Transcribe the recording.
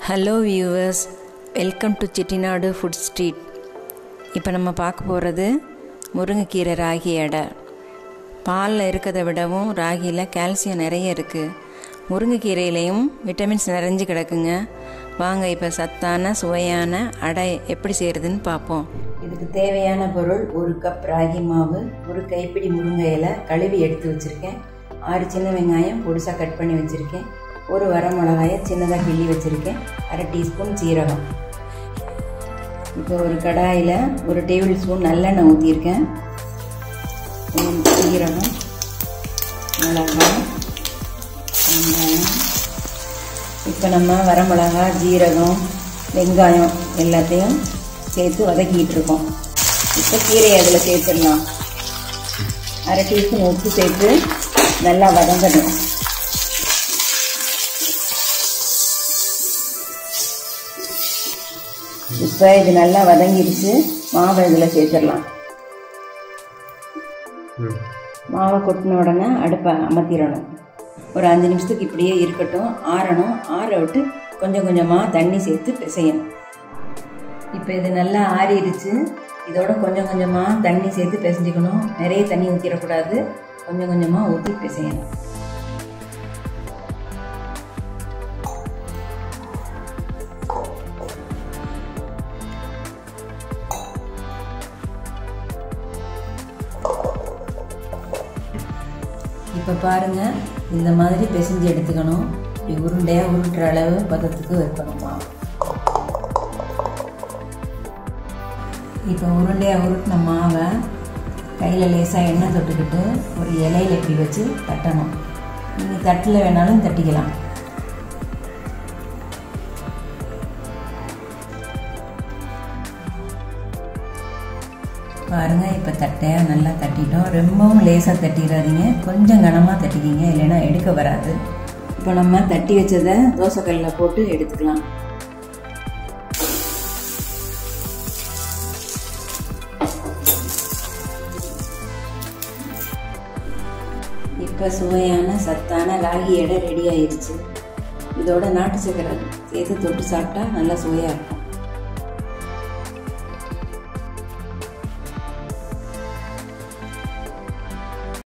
hello viewers welcome to Chettinad food street இப்போ நம்ம பார்க்க போகிறது முருங்கைக்கீரை ராகி எடை பாலில் இருக்கிறத விடவும் ராகியில் கால்சியம் நிறைய இருக்குது முருங்கைக்கீரையிலையும் விட்டமின்ஸ் நிறைஞ்சு கிடக்குங்க வாங்க இப்போ சத்தான சுவையான அடை எப்படி செய்கிறதுன்னு பார்ப்போம் இதுக்கு தேவையான பொருள் ஒரு கப் ராகி மாவு ஒரு கைப்பிடி முருங்கை இலை கழுவி எடுத்து வச்சுருக்கேன் ஆறு சின்ன வெங்காயம் பொடிசாக கட் பண்ணி வச்சுருக்கேன் ஒரு வர மிளகாயை சின்னதாக கிள்ளி வச்சுருக்கேன் அரை டீஸ்பூன் சீரகம் இப்போ ஒரு கடாயில் ஒரு டேபிள் ஸ்பூன் நல்லெண்ணெய் ஊற்றியிருக்கேன் சீரகம் மிளகாய் வெங்காயம் இப்போ நம்ம வரமிளகா ஜீரகம் வெங்காயம் எல்லாத்தையும் சேர்த்து வதக்கிட்டு இருக்கோம் இப்போ கீரையை அதில் சேர்த்துடலாம் அரை டீஸ்பூன் உப்பு சேர்த்து நல்லா வதங்கணும் இப்போ இது நல்லா வதங்கிடுச்சு மாவை இதில் சேர்த்துடலாம் மாவை கொட்டின உடனே அடுப்பை அமர்த்திடணும் ஒரு அஞ்சு நிமிஷத்துக்கு இப்படியே இருக்கட்டும் ஆறணும் ஆற விட்டு கொஞ்சம் கொஞ்சமாக தண்ணி சேர்த்து பிசையணும் இப்போ இது நல்லா ஆறிடுச்சு இதோட கொஞ்சம் கொஞ்சமாக தண்ணி சேர்த்து பிசைஞ்சிக்கணும் நிறைய தண்ணி ஊற்றிடக்கூடாது கொஞ்சம் கொஞ்சமாக ஊற்றி பிசையணும் இப்போ பாருங்கள் இந்த மாதிரி பிசைஞ்சு எடுத்துக்கணும் இப்படி உருண்டையாக உருட்டுற அளவு பதத்துக்கு வைக்கணுமா இப்போ உருண்டையாக உருட்டின மாவை கையில் லேசாக எண்ணெய் தொட்டுக்கிட்டு ஒரு இலையில் இப்படி வச்சு தட்டணும் நீங்கள் தட்டில் வேணாலும் தட்டிக்கலாம் பாருங்கள் இப்போ தட்டையாக நல்லா தட்டிட்டோம் ரொம்பவும் லேசாக தட்டிடாதீங்க கொஞ்சம் கனமாக தட்டிக்கிங்க இல்லைன்னா எடுக்க வராது இப்போ நம்ம தட்டி வச்சதை தோசைக்கல்லில் போட்டு எடுத்துக்கலாம் இப்போ சுவையான சத்தான ராகி எடை ரெடி ஆயிடுச்சு இதோட நாட்டு சக்கரை சேர்த்து தொட்டு சாப்பிட்டா நல்லா சுவையாக இருக்கும்